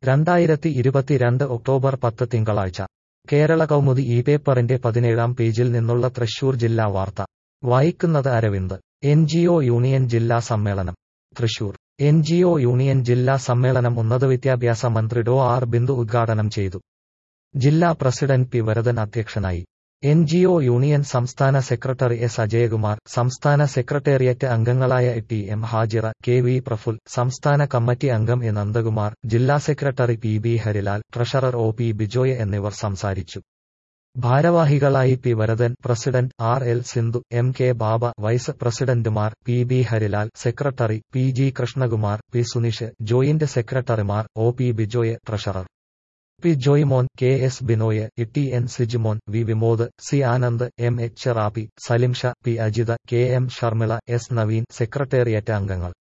രണ്ടായിരത്തി ഇരുപത്തിരണ്ട് ഒക്ടോബർ പത്ത് തിങ്കളാഴ്ച കേരള കൗമുദി ഈ പേപ്പറിന്റെ പതിനേഴാം പേജിൽ നിന്നുള്ള തൃശൂർ ജില്ലാ വാർത്ത വായിക്കുന്നത് അരവിന്ദ് എൻ യൂണിയൻ ജില്ലാ സമ്മേളനം തൃശൂർ എൻ യൂണിയൻ ജില്ലാ സമ്മേളനം ഉന്നതവിദ്യാഭ്യാസ മന്ത്രി ഡോ ആർ ബിന്ദു ഉദ്ഘാടനം ചെയ്തു ജില്ലാ പ്രസിഡന്റ് പി വരദൻ അധ്യക്ഷനായി എൻ യൂണിയൻ സംസ്ഥാന സെക്രട്ടറി എസ് അജയകുമാർ സംസ്ഥാന സെക്രട്ടേറിയറ്റ് അംഗങ്ങളായ T M Hajira K V Prafull സംസ്ഥാന കമ്മിറ്റി അംഗം എ നന്ദകുമാർ ജില്ലാ secretary P B Harilal treasurer O P Bijoy എന്നിവർ സംസാരിച്ചു ഭാരവാഹികളായി P Varadan president R L Sindhu M K Baba vice പ്രസിഡന്റുമാർ P B Harilal secretary P G Krishnakumar P Sunish joint സെക്രട്ടറിമാർ O P Bijoy treasurer P Joymon K S Binoy T N Sijimon V Vimod C Anand M H Rappi Salimsha P Ajitha K M Sharmila S Naveen secretariat അംഗങ്ങൾ